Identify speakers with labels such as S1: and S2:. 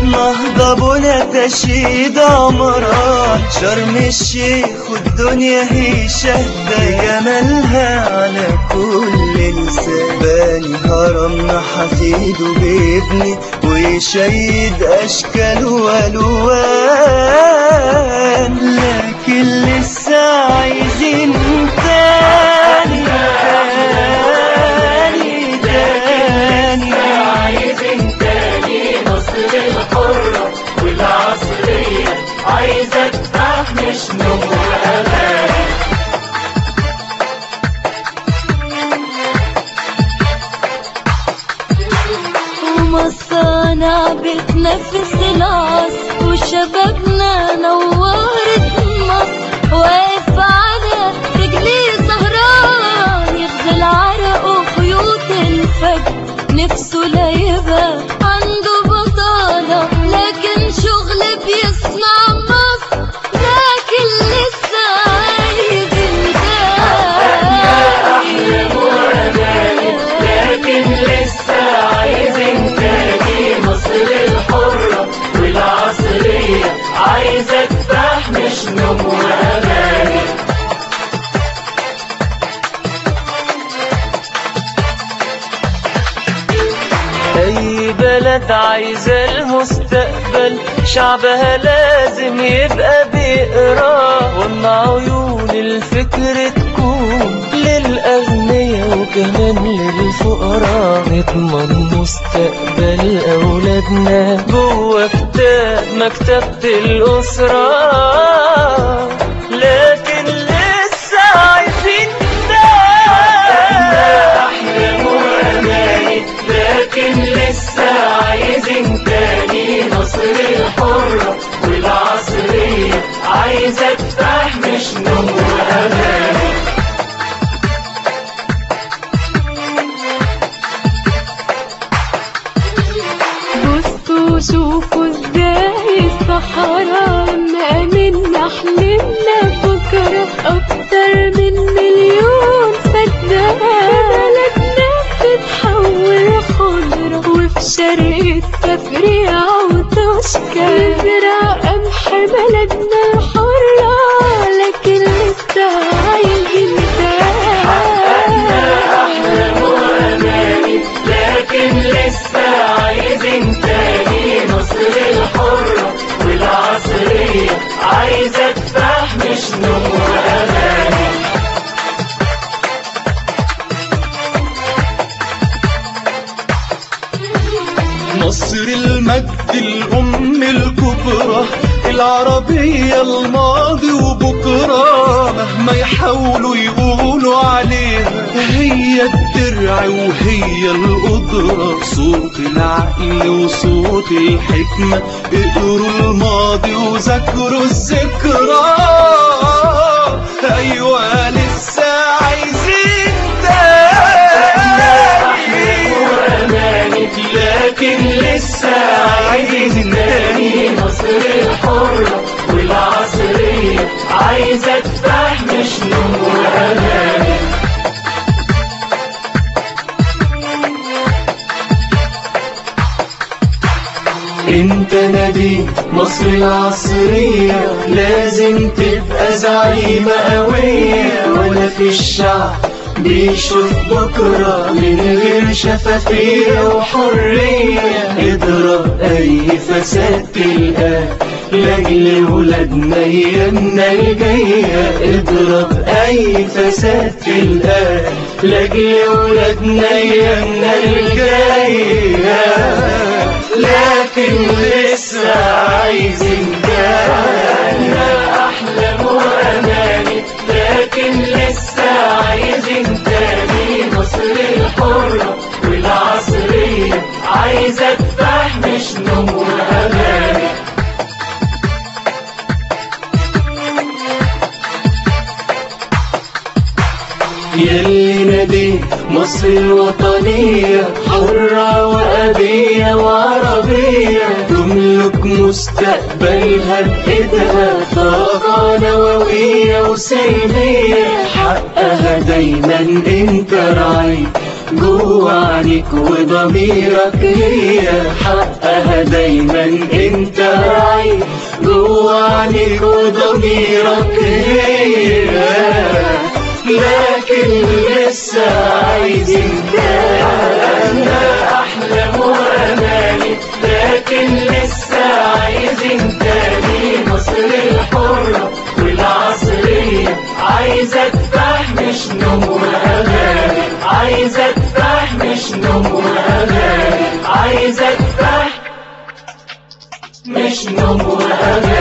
S1: نهضة بنا تشيد عمران شرم الشيخ والدنيا هي شهدة جمالها على كل لسان باني هرمنا حفيده بيبني ويشيد أشكال وألوان لكن لسه عايزين تاني تاني تاني
S2: عايزين تاني مصر الحرة والعصرية عايزة تفهمش نوم وأماني
S3: ومصانع بتنفس العصر وشبابنا نورت مصر واقف على رجليه سهران يغزل عرقه خيوط الفجر نفسه لا يبقى عنده بطالة لكن شغل بيصنع مصر لكن لسه عايز
S2: أحلام وأماني لكن لسه عايزين تاني مصر الحرة والعصرية عايزة تفهمش نوم وأماني
S1: أي بلد عايزة المستقبل شعبها لازم يبقى بيقرا وإن عيون الفكر تكون للأغنياء وكمان للفقراء نضمن مستقبل أولادنا جوه كتاب مكتبة الأسرة لكن لسه عايزين
S2: أحلام وأماني لكن لسه عايزين تاني مصر الحرة والعصرية عايزة تفهمش نوم وأماني
S3: بصوا شوفوا ازاي الصحراء مأمنا حلمنا بكرة أكتر من مليون فدان بلدنا بتتحول خضرة وفي شرق التفريع وتشكى نزرع قمح بلدنا الحرة لكن لسه عايزين
S2: أحلام وأماني لكن لسه عايزين تاني مصر الحرة والعصرية عايزة تفهمش نوم وأماني
S1: مصر المجد الأم الكبرى العربية الماضي وبكرة مهما يحاولوا يقولوا عليها هي الدرع وهي القدرة صوت العقل وصوت الحكمة اقروا الماضي وذاكروا الذكرى أيوة لسه عايزين تاني
S2: وأماني لكن لسه عايزين تاني مصر الحرة والعصرية عايزة تفهمش نوم وأماني انت نادي مصر العصرية لازم تبقى زعيمة قوية ولا في الشعب بيشوف بكرة من غير شفافية وحرية اضرب أي فساد تلقاه لأجل ولادنا أيامنا الجاية اضرب أي فساد تلقاه لأجل ولادنا أيامنا الجاية لكن لسه عايزين تاني أحلام وأماني لكن لسه عايزين تاني مصر الحرة والعصرية عايزة تفهمش نوم وأماني يلي نادي مصر الوطنية حرة وأبية وعربية تملك مستقبلها بإيدها طاقة نووية وسلمية حقها دايما انت راعي جوا عينيك وضميرك هي حقها دايما انت راعي جوا عينيك وضميرك هي لكن لسه عايزين تحققنا احلام وامالي لكن لسه عايزين تاني مصر الحرة والعصرية عايزة تفح مش نوم واغاني عايزة تفح مش نوم واغاني عايزة تفح مش نوم واغاني